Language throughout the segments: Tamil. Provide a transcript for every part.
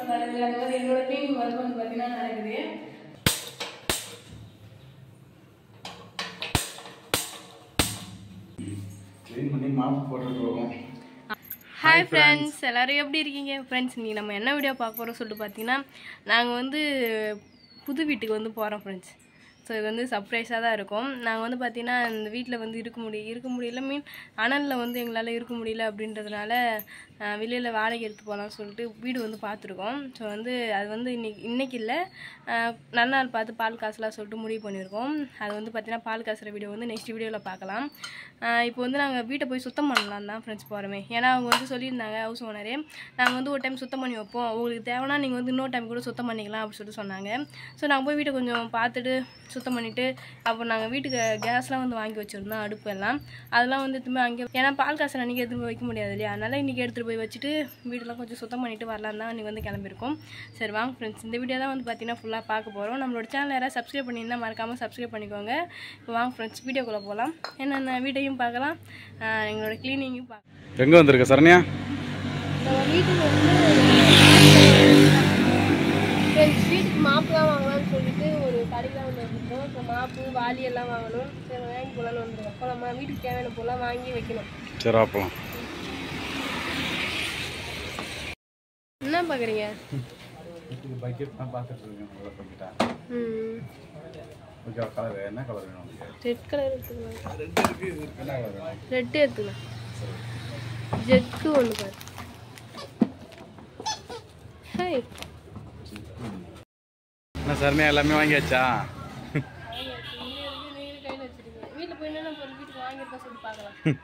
நடக்குது அந்த மாதிரி என்னோட க்ளீனிங் ஒர்க் வந்து பார்த்தீங்கன்னா நடக்குது க்ளீன் பண்ணி மாப்பு போட்டுட்டு போவோம் ஹாய் ஃப்ரெண்ட்ஸ் எல்லாரும் எப்படி இருக்கீங்க ஃப்ரெண்ட்ஸ் இன்னைக்கு நம்ம என்ன வீடியோ பார்க்க போகிறோம் சொல்லிட்டு பார்த்தீங்கன்னா நாங்கள் வந்து புது வீட்டுக்கு வந்து போகிறோம் ஃப்ரெண்ட்ஸ் ஸோ இது வந்து சர்ப்ரைஸாக தான் இருக்கும் நாங்கள் வந்து பார்த்தீங்கன்னா இந்த வீட்டில் வந்து இருக்க முடியும் இருக்க முடியல மீன் அனலில் வந்து எங்களால் இருக்க முடியல அப்படின்றதுனால வெளியில் வாடகை எடுத்து போகலாம்னு சொல்லிட்டு வீடு வந்து பார்த்துருக்கோம் ஸோ வந்து அது வந்து இன்னைக்கு இன்னைக்கு இல்லை நல்ல நாள் பார்த்து பால் காசுலாம் சொல்லிட்டு முடிவு பண்ணியிருக்கோம் அது வந்து பார்த்தீங்கன்னா பால் காசுற வீடியோ வந்து நெக்ஸ்ட் வீடியோவில் பார்க்கலாம் ஆஹ் இப்போ வந்து நாங்கள் வீட்டை போய் சுத்தம் பண்ணலாம் தான் ஃப்ரெண்ட்ஸ் போகிறோமே ஏன்னா அவங்க வந்து சொல்லியிருந்தாங்க ஹவுஸ் ஓனரே நாங்கள் வந்து ஒரு டைம் சுத்தம் பண்ணி வைப்போம் உங்களுக்கு தேவைன்னா நீங்கள் வந்து இன்னொரு டைம் கூட சுத்தம் பண்ணிக்கலாம் அப்படின்னு சொல்லிட்டு சொன்னாங்க ஸோ நாங்கள் போய் வீட்டை கொஞ்சம் பார்த்துட்டு சுத்தம் பண்ணிவிட்டு அப்புறம் நாங்கள் வீட்டுக்கு கேஸ்லாம் வந்து வாங்கி வச்சுருந்தோம் அடுப்பு எல்லாம் அதெல்லாம் வந்து திரும்ப அங்கே ஏன்னா பால் காசு அன்றைக்கி எடுத்துகிட்டு போய் வைக்க முடியாது இல்லையா அதனால் இன்றைக்கி எடுத்துகிட்டு போய் வச்சுட்டு வீடெல்லாம் கொஞ்சம் சுத்தம் பண்ணிட்டு வரலாம் தான் இன்றைக்கி வந்து கிளம்பியிருக்கோம் சரி வாங்க ஃப்ரெண்ட்ஸ் இந்த வீடியோ தான் வந்து பார்த்தீங்கன்னா ஃபுல்லாக பார்க்க போகிறோம் நம்மளோட சேனல் யாராவது சப்ஸ்கிரைப் பண்ணியிருந்தா மறக்காமல் சப்ஸ்கிரைப் பண்ணிக்கோங்க இப்போ வாங்க ஃப்ரெண்ட்ஸ் வீடியோக்குள்ளே போகலாம் என்னென்ன வீட்டையும் பார்க்கலாம் ஆஹ் எங்களோட க்ளீனிங்கும் பார்க்கலாம் எங்கே வந்திருக்க சரண்யா நம்ம வீட்டுக்கு வந்து ஃப்ரெண்ட்ஸ் வீட்டுக்கு மாப்புலாம் வாங்கலாம்னு சொல்லிட்டு ஒரு கடைக்கெலாம் வந்து வச்சுருக்கோம் இப்போ மாப்பு வாளி எல்லாம் வாங்கணும் சரி வாங்கி போகலான்னு வந்துருக்கோம் அப்போ நம்ம வீட்டுக்கு தேவையான பொருளாக வாங்கி வைக்கணும் சரி அப்பலாம் என்ன பார்க்குறீங்க வீட்டுக்கு பக்கெட் தான் பார்த்துட்டு இருக்கேன் நல்லா பக்கெட்டா ம் ஓகே கலர் என்ன கலர் வேணும் உங்களுக்கு ரெட் கலர் எடுத்துக்கலாம் ரெண்டு இருக்கு இது இருக்கு. என்ன கலர் வேணும் ரெட்டு எடுத்துக்கலாம் ஜெக்கு ஒன்று பாரு ஹாய் என்ன சரண்யா எல்லாமே வாங்கியாச்சா வீட்டில் போய் என்னென்ன பொருள் வீட்டுக்கு வாங்கியிருக்கோம் சொல்லிட்டு பார்க்கலாம்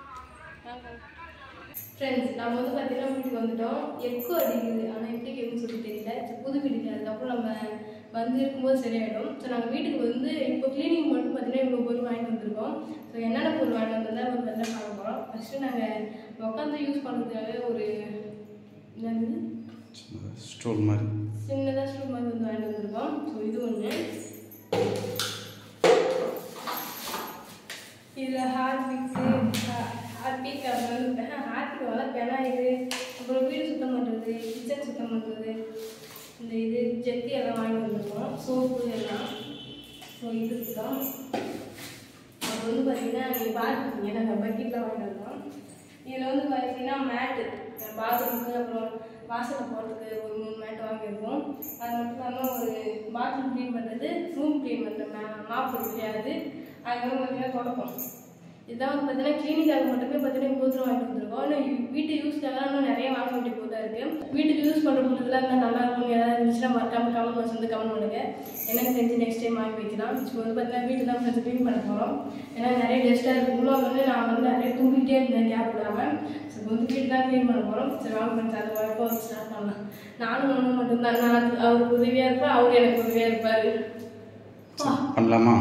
ஃப்ரெண்ட்ஸ் நம்ம வந்து பார்த்தீங்கன்னா வீட்டுக்கு வந்துட்டோம் எக்கோ அடிக்குது ஆனால் எப்படி கேட்குன்னு சொல்லி தெரியல சரி, புது வீட்டுக்கு அதுக்கப்புறம் நம்ம வந்து இருக்கும்போது சரியாயிடும் ஸோ நாங்கள் வீட்டுக்கு வந்து இப்போ க்ளீனிங் மட்டும் பார்த்தீங்கன்னா இவ்வளோ பொருள் வாங்கிட்டு வந்திருக்கோம் ஸோ என்னென்ன பொருள் வாங்கிட்டு வந்ததா ஒரு நல்லா பார்க்க போகிறோம் ஃபஸ்ட்டு நாங்கள் உட்காந்து யூஸ் பண்ணுறதுக்காக ஒரு என்னது ஸ்டோல் மாதிரி சின்னதாக ஸ்டூல் மாதிரி வந்து வாங்கிட்டு வந்திருக்கோம் ஸோ இது ஒன்று இதில் ஹார்பிக்ஸு ஹார்பிக் அப்புறம் வந்து ஹார்பிக் வர பெனாயிரு அப்புறம் வீடு சுத்தம் பண்ணுறது கிச்சன் சுத்தம் பண்ணுறது இந்த இது ஜெத்தி எல்லாம் வாங்கிட்டு வந்திருக்கோம் சோப்பு எல்லாம் ஸோ இது தான் அப்புறம் வந்து பார்த்தீங்கன்னா நீங்கள் பார்த்துருக்கீங்க நாங்கள் பக்கெட்லாம் வாங்கிட்டு வந்தோம் இதில் வந்து பார்த்தீங்கன்னா மேட்டு பாத்ரூமுக்கு அப்புறம் வாசலில் போகிறதுக்கு ஒரு மூணு மேட் வாங்கியிருக்கோம் அது மட்டும் இல்லாமல் ஒரு பாத்ரூம் க்ளீன் பண்ணுறது ரூம் க்ளீன் பண்ணுற மே மாப்பு இருக்கு அது அதுக்கப்புறம் பார்த்தீங்கன்னா தொடப்பம் இதான் வந்து பார்த்தீங்கன்னா கிளினிக்காக மட்டுமே பார்த்தீங்கன்னா இவ்வளோ வாங்கிட்டு வந்திருக்கோம் இன்னும் வீட்டு யூஸ்க்காக இன்னும் நிறைய வாங்க வேண்டிய பொருளாக இருக்குது வீட்டுக்கு யூஸ் பண்ணுற பொருள்லாம் இருந்தால் நல்லா இருக்கும் ஏதாவது இருந்துச்சுன்னா மறக்காம கமெண்ட் பாக்ஸ் வந்து கமெண்ட் பண்ணுங்க என்னன்னு தெரிஞ்சு நெக்ஸ்ட் டைம் வாங்கி வைக்கலாம் இப்போ வந்து பார்த்தீங்கன்னா வீட்டு தான் கொஞ்சம் க்ளீன் பண்ண போகிறோம் ஏன்னா நிறைய டெஸ்ட்டாக இருக்கு இவ்வளோ வந்து நான் வந்து நிறைய தூங்கிட்டே இருந்தேன் கேப் விடாமல் ஸோ வந்து வீட்டு தான் க்ளீன் பண்ண போகிறோம் சரி வாங்க ஃப்ரெண்ட்ஸ் அதை வரப்போ ஸ்டார்ட் பண்ணலாம் நானும் ஒன்று மட்டும்தான் நான் அவருக்கு உதவியாக இருப்பேன் அவர் எனக்கு உதவியாக இருப்பார் பண்ணலாமா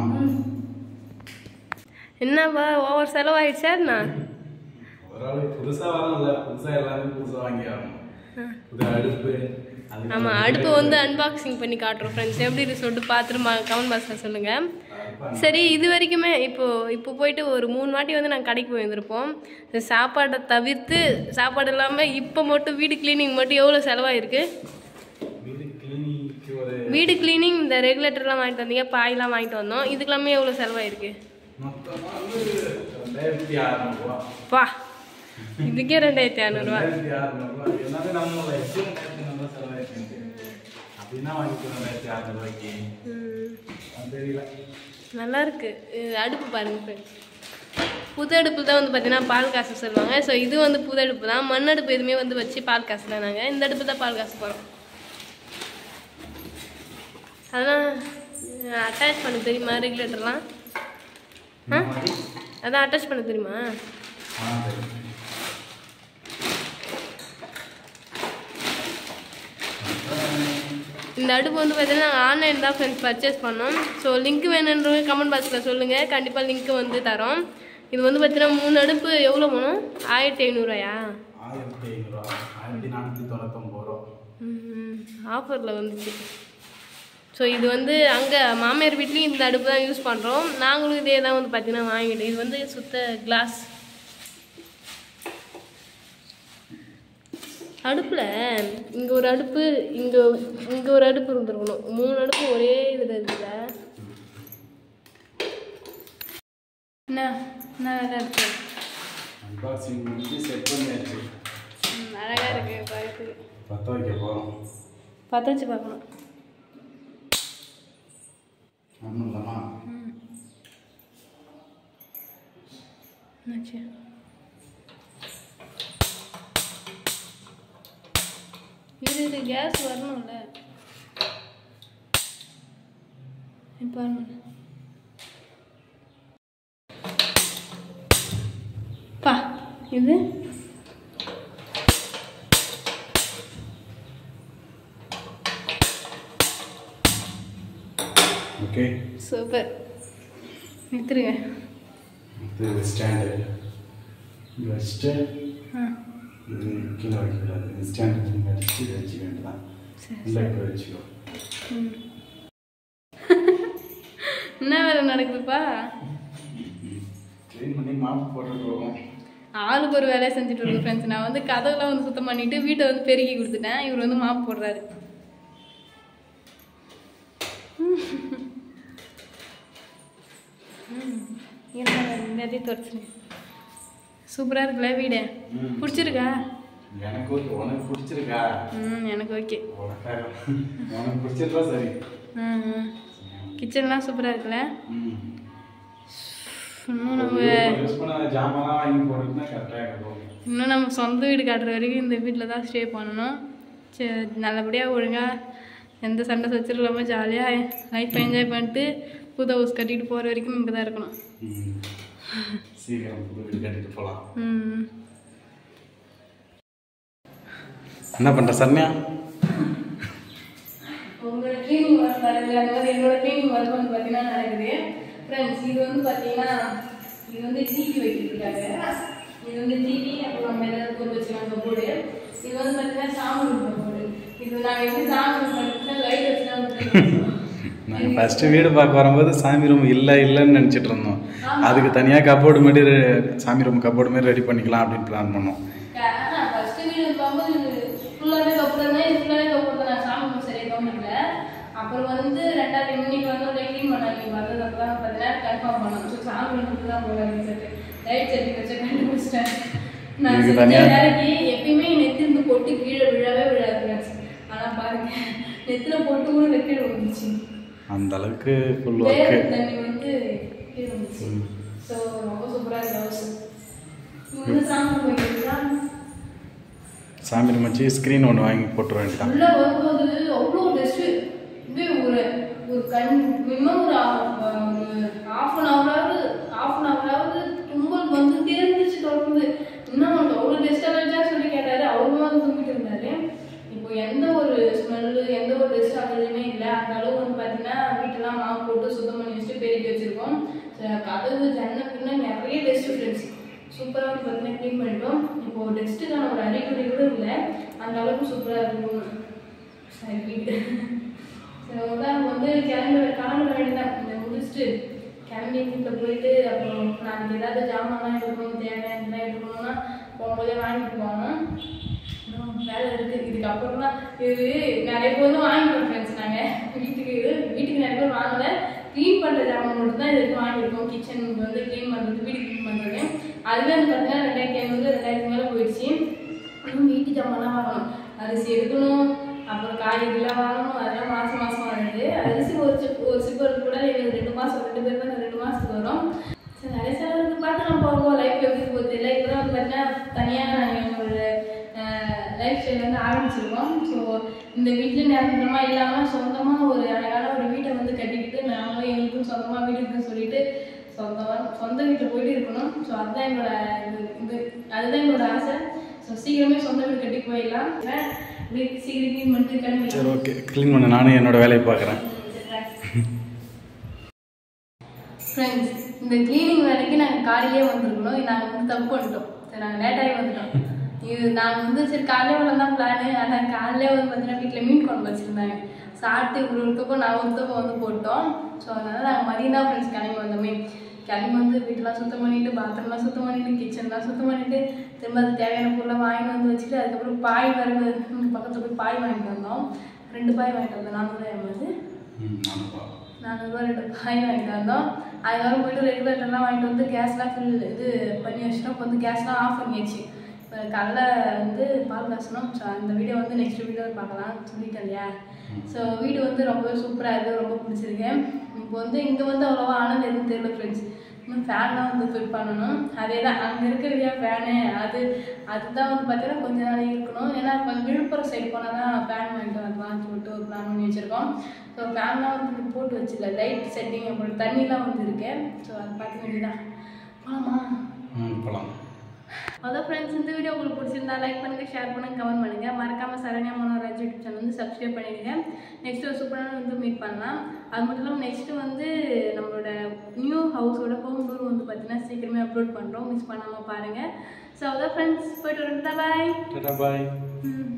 என்னப்பா ஓவர் செலவாயிடுச்சா என்ன ஒரு ஆள் புதுசாக வரல புதுசாக எல்லாமே புதுசாக வாங்கி ஆகணும் புது அடுப்பு அது ஆமாம் அடுப்பு வந்து அன்பாக்சிங் பண்ணி காட்டுறோம் ஃப்ரெண்ட்ஸ் எப்படி இருக்கு சொல்லிட்டு பார்த்துட்டு கமெண்ட் பாக்ஸில் சொல்லுங்கள் சரி இது வரைக்குமே இப்போ இப்போ போயிட்டு ஒரு மூணு வாட்டி வந்து நாங்கள் கடைக்கு போயிருந்திருப்போம் இந்த சாப்பாடை தவிர்த்து சாப்பாடு இல்லாமல் இப்போ மட்டும் வீடு க்ளீனிங் மட்டும் எவ்வளோ செலவாயிருக்கு வீடு கிளீனிக்கு ஒரு வீடு க்ளீனிங் இந்த ரெகுலேட்டர்லாம் வாங்கிட்டு வந்தீங்க பாயெல்லாம் வாங்கிட்டு வந்தோம் இதுக்கெல்லாமே எவ்வளோ செலவாயிருக்கு மொத்தமாக வந்து ரெண்டாயிரத்தி அறநூறுவா வா இதுக்கே ரெண்டாயிரத்தி அறநூறுவா ரெண்டாயிரத்தி அறநூறுவா எல்லாமே நம்மளோட எப்படி ரெண்டாயிரத்தி ஐநூறுவா செலவாயிருக்கு அப்படின்னா வாங்கிக்கலாம் ரெண்டாயிரத்தி அறநூறுவாய்க்கு அது தெரியல நல்லா இருக்கு இது அடுப்பு பாருங்க ஃப்ரெண்ட்ஸ் புது அடுப்பில் தான் வந்து பார்த்தீங்கன்னா பால் காசு சொல்லுவாங்க ஸோ இது வந்து புது அடுப்பு தான் மண் அடுப்பு எதுவுமே வந்து வச்சு பால் காசு தான் நாங்கள் இந்த அடுப்பு தான் பால் காசு போகிறோம் அதெல்லாம் அட்டாச் பண்ண தெரியுமா ரெகுலேட்டர்லாம் ஆ அதான் அட்டாச் பண்ண தெரியுமா ஆ சரி இந்த அடுப்பு வந்து பார்த்தீங்கன்னா நாங்கள் ஆன்லைன் தான் ஃப்ரெண்ட்ஸ் பர்ச்சேஸ் பண்ணோம் ஸோ லிங்க் வேணுன்றவங்க கமெண்ட் பாக்ஸில் சொல்லுங்கள் கண்டிப்பாக லிங்க் வந்து தரோம் இது வந்து பார்த்தீங்கன்னா மூணு அடுப்பு எவ்வளோ போகணும் ஆயிரத்தி ஐநூறுவாயா ஆயிரத்தி ஐநூறுவா ஆயிரத்தி நானூற்றி தொண்ணூத்தொம்பது ரூபா ஆஃபரில் வந்துச்சு ஸோ இது வந்து அங்கே மாமியார் வீட்லேயும் இந்த அடுப்பு தான் யூஸ் பண்ணுறோம் நாங்களும் இதே தான் வந்து பார்த்தீங்கன்னா வாங்கிட்டோம் இது வந்து சுத்த கிளாஸ் அடுப்பில் இங்கே ஒரு அடுப்பு இங்கே இங்கே ஒரு அடுப்பு இருந்திருக்கணும் மூணு அடுப்பு ஒரே இதில் இருக்குல்ல என்ன என்ன வேலை இருக்கு அன்பாக்சிங் முடிஞ்சு செட் பண்ணியாச்சு ம், அழகா இருக்கு பார்க்கறதுக்கு பற்ற வைக்க போகிறோம் பற்ற வச்சு பார்க்கணும் ஒன்றும் இல்லைம்மா என்னாச்சு இது இது கேஸ் வரணும்ல இப்போ பா இது ஓகே சூப்பர் நிறுத்துருங்க இது ஸ்டாண்டு இங்கே வச்சுட்டு ஆ இது கீழே வைக்கக்கூடாது இந்த ஸ்டாண்டு இங்கே வச்சு இதை வச்சுக்க வேண்டியதான் சரி இல்லை இப்போ வச்சுக்கோ ம். என்ன வேலை நடக்குதுப்பா க்ளீன் பண்ணி மாப்பு போட்டுட்டு போவோம் ஆளுக்கு ஒரு வேலையை செஞ்சுட்டு இருக்கோம் ஃப்ரெண்ட்ஸ் நான் வந்து கதவுலாம் வந்து சுத்தம் பண்ணிட்டு வீட்டை வந்து பெருக்கி கொடுத்துட்டேன் இவர் வந்து மாப்பு போடுறாரு ம். என்ன இந்த இதையும் தொடச்சுங்க சூப்பராக இருக்குல்ல வீடு ம். பிடிச்சிருக்கா எனக்கு ஓகே உனக்கு பிடிச்சிருக்கா ம் எனக்கு ஓகே உனக்காக உனக்கு பிடிச்சிருக்கா சரி ம் ம் கிச்சன்லாம் சூப்பராக இருக்குல்ல ம் இன்னும் நம்ம யூஸ் பண்ணாத ஜாமான்லாம் வாங்கி போட்டுட்டுனா கரெக்டாக இருக்கும் இன்னும் நம்ம சொந்த வீடு காட்டுற வரைக்கும் இந்த வீட்டில் தான் ஸ்டே பண்ணணும் சரி நல்லபடியாக ஒழுங்காக எந்த சண்டை சச்சரவு இல்லாமல் ஜாலியாக லைஃப் என்ஜாய் பண்ணிட்டு புது ஹவுஸ் கட்டிட்டு போகிற வரைக்கும் இங்கே தான் இருக்கணும் ம். சீக்கிரம் புது வீடு கட்டிட்டு போகலாம் ம் என்ன பண்ணுற சரண்யா உங்களோட க்ளீனிங் ஒர்க் நடக்குது அந்த மாதிரி என்னோட க்ளீனிங் ஒர்க் வந்து பார்த்தீங்கன்னா நடக்குது ஃப்ரெண்ட்ஸ் இது வந்து பார்த்தீங்கன்னா இது வந்து டிவி வைக்கிறதுக்காக இது வந்து டிவி அப்புறம் நம்ம ஏதாவது பொருள் வச்சுக்கலாம் கப்போர்டு இது வந்து பார்த்தீங்கன்னா சாமி கப்போர்டு இது நாங்கள் எப்படி சாமி பண்ணிட்டு லைட் வச்சுதான் நாங்கள் ஃபஸ்ட்டு வீடு பார்க்க வரும்போது சாமி ரூம் இல்லை இல்லைன்னு நினச்சிட்டு இருந்தோம் அதுக்கு தனியாக கப்போர்டு மாதிரி ரெ- சாமி ரூம் கப்போர்டு மாதிரி ரெடி பண்ணிக்கலாம் அப்படின்னு பிளான் பண்ணோம் ஃபர்ஸ்ட் வீடு பார்க்கும்போது ஃபுல்லாகவே கப்போர்டு தான் இது ஃபுல்லாகவே கப்போர்டு தான் சாமி ரூம் சரியாக கவனிக்கல அப்புறம் வந்து ரெண்டாவது இன்னைக்கு வந்து ஒரு க்ளீன் பண்ணாங்க வந்தது அப்போ தான் பார்த்தீங்கன்னா கன்ஃபார்ம் பண்ணோம் ஸோ சாமி ரூமுக்கு தான் போகலான்னு சொல்லிட்டு லைட் செட்டி வச்சு கண்டுபிடிச்சிட்டேன் நான் இதுக்கு செஞ்ச தனியா- வேலைக்கு எப்பயுமே நெத்திருந்து போட்டு கீழே விழவே விழாது friends. ஆனா பாருங்க நெத்தில போட்டு கூட கீழே விழுந்துச்சு அந்த அளவுக்கு ஃபுல் ஒர்க்கு வேர்வை தண்ணி வந்து கீழே விழுந்துச்சு ஸோ ரொம்ப சூப்பராக இருக்கு ஹவுஸ் இது வந்து சாமி ரூம் வைக்கிறதுலாம் சாமி ரூம் வச்சு ஸ்க்ரீன் ஒன்று வாங்கி போட்டுற வேண்டியதான் உள்ள வரும்போது அவ்வளோ டஸ்ட்டு இப்படியே ஒரு ஒரு கண் மினிமம் ஒரு ஆ- ஒரு ஹாஃப் அன் ஹவராவது ஹாஃப் அன் ஹவராவது தும்பல் வந்துட்டே இருந்துச்சு தொடர்ந்து இன்னும் அவனுக்கு அவ்வளோ டெஸ்ட் அலர்ஜியாக சொல்லி கேட்டாரு அவரும் வந்து தும்பிட்டு இருந்தாரு இப்போ எந்த ஒரு ஸ்மெல்லு எந்த ஒரு டெஸ்ட் அலர்ஜியுமே இல்லை அந்த அளவு வந்து பார்த்தீங்கன்னா வீட்டெல்லாம் மாவு போட்டு சுத்தம் பண்ணி வச்சுட்டு பெருக்கி வச்சிருக்கோம் ச- கதவு ஜன்னல் பின்ன நிறைய டெஸ்ட் ஃப்ரெண்ட்ஸ் சூப்பராக வந்து பார்த்தீங்கன்னா க்ளீன் பண்ணிட்டோம் இப்போ டெஸ்ட்டுக்கான ஒரு அறிகுறி கூட இல்லை அந்த அளவுக்கு சூப்பராக இருக்கும் சரி வீடு சரி அதான் நம்ம வந்து கிளம்ப கிளம்ப வேண்டியதான் இதை முடிச்சுட்டு கிளம்பி வீட்டில் போயிட்டு அப்புறம் நாளைக்கு ஏதாவது ஜாமான்லாம் எடுக்கணும் தேவையானதுலாம் எடுக்கணும்னா போகும்போதே வாங்கிட்டு போகணும் இன்னும் வேலை இருக்குது இதுக்கப்புறம் தான் இது நிறைய பேர் வந்து வாங்கிட்டோம் ஃப்ரெண்ட்ஸ் நாங்கள் வீட்டுக்கு வீட்டுக்கு நிறைய பேர் வாங்கல க்ளீன் பண்ணுற ஜாமான் மட்டும் தான் இதுக்கு வாங்கியிருக்கோம் கிச்சனுக்கு வந்து க்ளீன் பண்ணுறது வீடு க்ளீன் பண்ணுறது அதுவே வந்து பார்த்தீங்கன்னா ரெண்டாயிரத்தி ஐநூறு ரெண்டாயிரத்தி மேலே போயிடுச்சு இன்னும் வீட்டு ஜாமான்லாம் வாங்கணும் அரிசி எடுக்கணும் அப்புறம் காய்கறிலாம் வாங்கணும் அதெல்லாம் மாதம் மாதம் வருது அரிசி ஒரு சிப் ஒரு சிப்பர் கூட எங்களுக்கு ரெண்டு மாதம் ரெண்டு பேர் தான் ரெண்டு மாதத்துக்கு வரும் சரி நிறைய செலவுக்கு பார்த்து நம்ம போவோம் லைஃப் எப்படி போகுது இல்லை இப்போ வந்து பார்த்தீங்கன்னா தனியாக நாங்கள் எங்களோட லைஃப் ஸ்டைல் வந்து ஆரம்பிச்சிருக்கோம் ஸோ இந்த வீட்டில் நிரந்தரமாக இல்லாமல் சொந்தமாக ஒரு அழகான ஒரு வீட்டை வந்து கட்டிக்கிட்டு நாங்களும் எங்களுக்கும் சொந்தமாக வீடு இருக்குன்னு சொல்லிட்டு சொந்தமாக சொந்த வீட்டில் போயிட்டு இருக்கணும் ஸோ அதுதான் என்னோட இது இது அதுதான் என்னோட ஆசை ஸோ சீக்கிரமே சொந்த வீடு கட்டி போயிடலாம் வீட்டு சீக்கிரம் க்ளீன் பண்ணிட்டு சரி கிளம்பிடலாம் ஓகே க்ளீன் பண்ண நானும் என்னோட வேலையை பார்க்குறேன் ஃப்ரெண்ட்ஸ் இந்த க்ளீனிங் வேலைக்கு நாங்கள் காலையிலே வந்திருக்கணும் நாங்கள் வந்து தப்பு பண்ணிட்டோம் சரி நாங்கள் லேட்டாகி வந்துட்டோம் இது நாங்கள் வந்து சரி காலையிலே வரலாம் தான் பிளானு ஆனால் காலையிலே வந்து பார்த்தீங்கன்னா வீட்டில் மீன் குழம்பு வச்சுருந்தாங்க சாப்பிட்டு ஒரு ஒரு கப்போ நான் ஒரு கப்போ வந்து போட்டோம் ஸோ அதனால் நாங்கள் மதியம் தான் ஃப்ரெண்ட்ஸ் கிளம்பி வந்தோமே கிளம்பி வந்து வீட்டெல்லாம் சுத்தம் பண்ணிட்டு பாத்ரூம்லாம் சுத்தம் பண்ணிட்டு கிச்சன்லாம் சுத்தம் பண்ணிட்டு திரும்ப அது தேவையான பொருளை வாங்கிட்டு வந்து வச்சுட்டு அதுக்கப்புறம் பாய் வரவு பக்கத்துல போய் பாய் வாங்கிட்டு வந்தோம் ரெண்டு பாய் வாங்கிட்டு வந்தோம் நானூறு ஐம்பது ம் நானூறுபா நானூறுரூவா ரெண்டு பாய் வாங்கிட்டு வந்தோம் அதுக்கப்புறம் போயிட்டு ரெகுலேட்டர்லாம் வாங்கிட்டு வந்து கேஸ்லாம் ஃபில் இது பண்ணி வச்சிட்டோம் இப்போ வந்து கேஸ்லாம் ஆஃப் பண்ணியாச்சு இப்போ காலைல வந்து பால் காசணும் ஸோ அந்த வீடியோ வந்து நெக்ஸ்ட் வீடியோ பார்க்கலாம் சொல்லிட்டேன் இல்லையா ஸோ வீடு வந்து ரொம்பவே சூப்பராக இருக்குது ரொம்ப பிடிச்சிருக்கு இப்போ வந்து இங்கே வந்து அவ்வளோவா ஆனது எதுவும் தெரியல ஃப்ரெண்ட்ஸ் இன்னும் ஃபேன்லாம் வந்து ஃபிட் பண்ணணும் அதே தான் அங்கே இருக்க இல்லையா ஃபேனு அது அதுதான் வந்து பார்த்தீங்கன்னா கொஞ்ச நாள் இருக்கணும் ஏன்னா இப்போ விழுப்புரம் சைடு போனால் தான் ஃபேன் வாங்கிட்டு வரலாம்னு சொல்லிட்டு ஒரு பிளான் பண்ணி வச்சுருக்கோம் ஸோ ஃபேன்லாம் வந்து போட்டு வச்சிடல லைட் செட்டிங் அப்புறம் தண்ணிலாம் வந்து இருக்கு ஸோ அதை பார்க்க வேண்டியதான் போகலாமா ம் போகலாம் அதான் ஃப்ரெண்ட்ஸ் இந்த வீடியோ உங்களுக்கு பிடிச்சிருந்தா லைக் பண்ணுங்க ஷேர் பண்ணுங்க கமெண்ட் பண்ணுங்க மறக்காம சரண்யா மனோராஜ் யூடியூப் சேனல் வந்து சப்ஸ்கிரைப் பண்ணிடுங்க நெக்ஸ்ட் ஒரு சூப்பரான வந்து மீட் பண்ணலாம் அது மட்டும் இல்லாமல் நெக்ஸ்ட் வந்து நம்மளோட நியூ ஹவுஸோட ஹோம் டூர் வந்து பார்த்தீங்கன்னா சீக்கிரமே அப்லோட் பண்ணுறோம் மிஸ் பண்ணாமல் பாருங்க ஸோ அதான் ஃப்ரெண்ட்ஸ் போயிட்டு வரேன் பாய் டாடா பாய் ம்